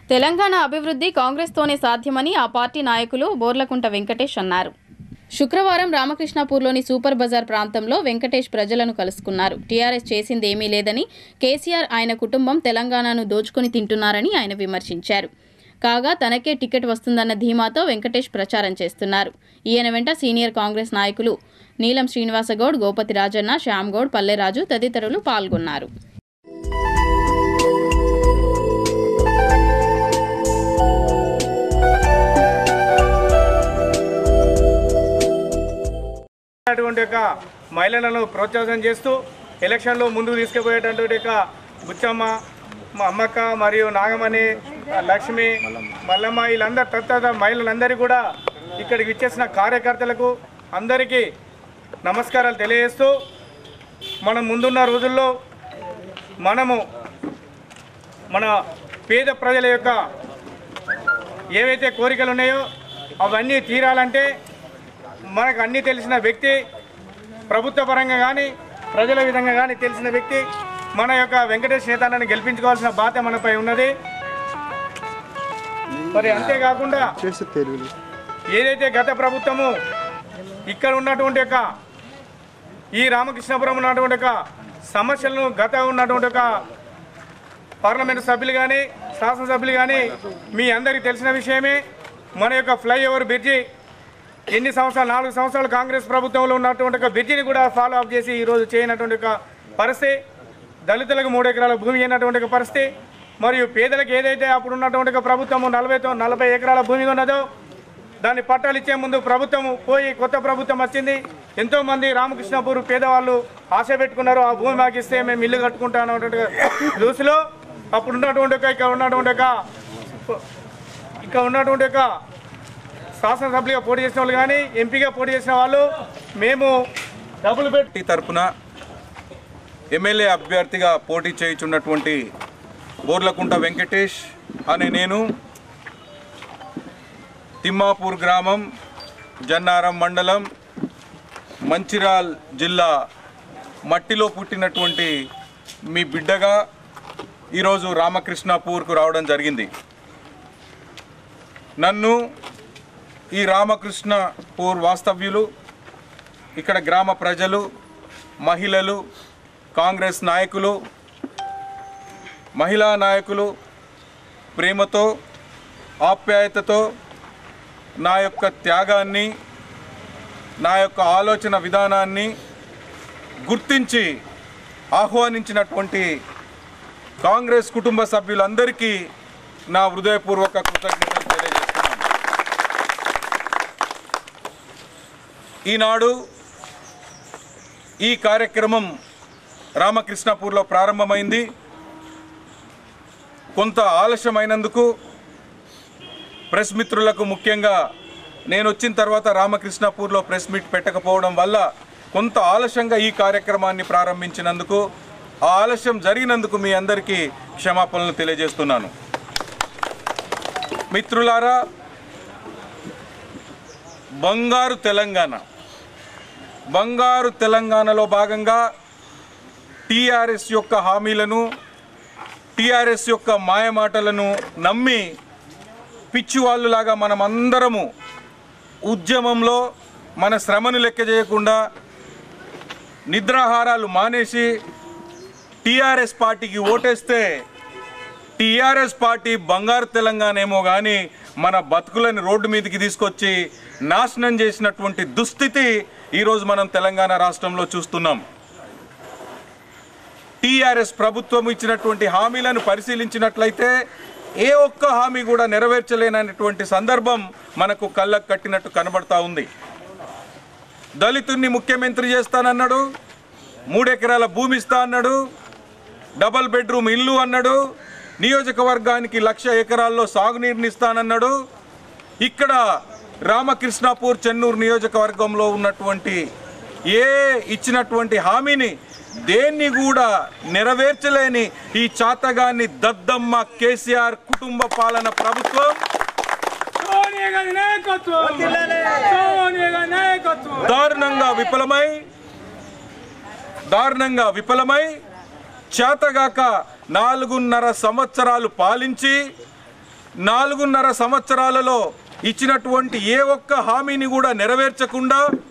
తెలంగాణ అభివృద్ధి కాంగ్రెస్తోనే సాధ్యమని ఆ పార్టీ నాయకులు బోర్లకుంట వెంకటేష్ అన్నారు శుక్రవారం రామకృష్ణాపూర్లోని సూపర్ బజార్ ప్రాంతంలో వెంకటేష్ ప్రజలను కలుసుకున్నారు టీఆర్ఎస్ చేసింది ఏమీ లేదని కేసీఆర్ ఆయన కుటుంబం తెలంగాణను దోచుకొని తింటున్నారని ఆయన విమర్శించారు కాగా తనకే టికెట్ వస్తుందన్న ధీమాతో వెంకటేష్ ప్రచారం చేస్తున్నారు ఈయన వెంట సీనియర్ కాంగ్రెస్ నాయకులు నీలం శ్రీనివాసగౌడ్ గోపతి రాజన్న శ్యామ్ గౌడ్ పల్లెరాజు తదితరులు పాల్గొన్నారు అటువంటి యొక్క మహిళలను ప్రోత్సాహం చేస్తూ ఎలక్షన్లో ముందుకు తీసుకుపోయేటటువంటి యొక్క బుచ్చమ్మ మా అమ్మక్క మరియు నాగమణి ఆ, లక్ష్మి మల్లమ్మ వీళ్ళందరూ తదితర మహిళలందరికీ కూడా ఇక్కడికి ఇచ్చేసిన కార్యకర్తలకు అందరికీ నమస్కారాలు తెలియజేస్తూ మనం ముందున్న రోజుల్లో మనము మన పేద ప్రజల యొక్క ఏవైతే కోరికలు ఉన్నాయో అవన్నీ తీరాలంటే మనకు అన్నీ తెలిసిన వ్యక్తి ప్రభుత్వ పరంగా కానీ ప్రజల విధంగా కానీ తెలిసిన వ్యక్తి మన యొక్క వెంకటేష్ నేతాలను గెలిపించుకోవాల్సిన బాధ్యత మనపై ఉన్నది మరి అంతేకాకుండా చేసి తెలియదు ఏదైతే గత ప్రభుత్వము ఇక్కడ ఉన్నటువంటి యొక్క ఈ రామకృష్ణపురం ఉన్నటువంటి యొక్క సమస్యలను గత ఉన్నటువంటి ఒక పార్లమెంటు సభ్యులు కానీ శాసనసభ్యులు కానీ మీ అందరికీ తెలిసిన విషయమే మన యొక్క ఫ్లైఓవర్ బ్రిడ్జి ఎన్ని సంవత్సరాలు నాలుగు సంవత్సరాలు కాంగ్రెస్ ప్రభుత్వంలో ఉన్నటువంటి ఒక బ్రిడ్జిని కూడా ఫాలో అప్ చేసి ఈరోజు చేయనటువంటి ఒక పరిస్థితి దళితులకు మూడు ఎకరాల భూమి అయినటువంటి ఒక పరిస్థితి మరియు పేదలకు ఏదైతే అప్పుడు ఉన్నటువంటి ఒక ప్రభుత్వము నలభై తొ- నలభై ఎకరాల భూమి ఉన్నదో దాన్ని పట్టాలు ఇచ్చే ముందు ప్రభుత్వము పోయి కొత్త ప్రభుత్వం వచ్చింది ఎంతో మంది రామకృష్ణపూర్ పేదవాళ్ళు ఆశ పెట్టుకున్నారు ఆ భూమి మాకు ఇస్తే మేము ఇల్లు కట్టుకుంటాం అన్నటువంటి దృష్టిలో అప్పుడు ఉన్నటువంటి ఒక ఇక్కడ ఉన్నటువంటి ఒక ఇక్కడ ఉన్నటువంటి ఒక శాసనసభ్యులుగా పోటీ చేసిన వాళ్ళు కానీ ఎంపీగా పోటీ చేసిన వాళ్ళు మేము డబ్బులు పెట్టి పార్టీ తరపున ఎమ్మెల్యే అభ్యర్థిగా పోటీ చేయుచున్నటువంటి బోర్లకుంట వెంకటేష్ అనే నేను తిమ్మాపూర్ గ్రామం జన్నారం మండలం మంచిర్యాల్ జిల్లా మట్టిలో పుట్టినటువంటి మీ బిడ్డగా ఈరోజు రామకృష్ణాపూర్కు రావడం జరిగింది నన్ను ఈ రామకృష్ణపూర్ వాస్తవ్యులు ఇక్కడ గ్రామ ప్రజలు మహిళలు కాంగ్రెస్ నాయకులు మహిళా నాయకులు ప్రేమతో ఆప్యాయతతో నా యొక్క త్యాగాన్ని నా యొక్క ఆలోచన విధానాన్ని గుర్తించి ఆహ్వానించినటువంటి కాంగ్రెస్ కుటుంబ సభ్యులందరికీ నా హృదయపూర్వక కృతజ్ఞతలు తెలియజేస్తున్నాను ఈనాడు ఈ కార్యక్రమం రామకృష్ణపూర్లో ప్రారంభమైంది కొంత ఆలస్యమైనందుకు ప్రెస్ మిత్రులకు ముఖ్యంగా నేను వచ్చిన తర్వాత రామకృష్ణపూర్లో ప్రెస్ మీట్ పెట్టకపోవడం వల్ల కొంత ఆలస్యంగా ఈ కార్యక్రమాన్ని ప్రారంభించినందుకు ఆ ఆలస్యం జరిగినందుకు మీ అందరికీ క్షమాపణలు తెలియజేస్తున్నాను మిత్రులారా బంగారు తెలంగాణ బంగారు తెలంగాణలో భాగంగా టీఆర్ఎస్ యొక్క హామీలను టీఆర్ఎస్ యొక్క మాయమాటలను నమ్మి పిచ్చివాళ్ళులాగా మనం అందరము ఉద్యమంలో మన శ్రమను లెక్క చేయకుండా నిద్రాహారాలు మానేసి టీఆర్ఎస్ పార్టీకి ఓటేస్తే టీఆర్ఎస్ పార్టీ బంగారు తెలంగాణ ఏమో కానీ మన బతుకులని రోడ్డు మీదకి తీసుకొచ్చి నాశనం చేసినటువంటి దుస్థితి ఈరోజు మనం తెలంగాణ రాష్ట్రంలో చూస్తున్నాం టీఆర్ఎస్ ప్రభుత్వం ఇచ్చినటువంటి హామీలను పరిశీలించినట్లయితే ఏ ఒక్క హామీ కూడా నెరవేర్చలేనటువంటి సందర్భం మనకు కళ్ళకు కట్టినట్టు కనబడతా ఉంది దళితుణ్ణి ముఖ్యమంత్రి చేస్తానన్నాడు మూడెకరాల భూమి ఇస్తా అన్నాడు డబల్ బెడ్రూమ్ ఇల్లు అన్నాడు నియోజకవర్గానికి లక్ష ఎకరాల్లో సాగునీరుని ఇస్తానన్నాడు ఇక్కడ రామకృష్ణాపూర్ చెన్నూరు నియోజకవర్గంలో ఉన్నటువంటి ఏ ఇచ్చినటువంటి హామీని దేన్ని కూడా నెరవేర్చలేని ఈ చాతగాన్ని దద్దమ్మ కేసీఆర్ కుటుంబ పాలన ప్రభుత్వం సోనియా గాంధీ నాయకత్వం సోనియా గాంధీ నాయకత్వం దారుణంగా విఫలమై దారుణంగా విఫలమై చేతగాక నాలుగున్నర సంవత్సరాలు పాలించి నాలుగున్నర సంవత్సరాలలో ఇచ్చినటువంటి ఏ ఒక్క హామీని కూడా నెరవేర్చకుండా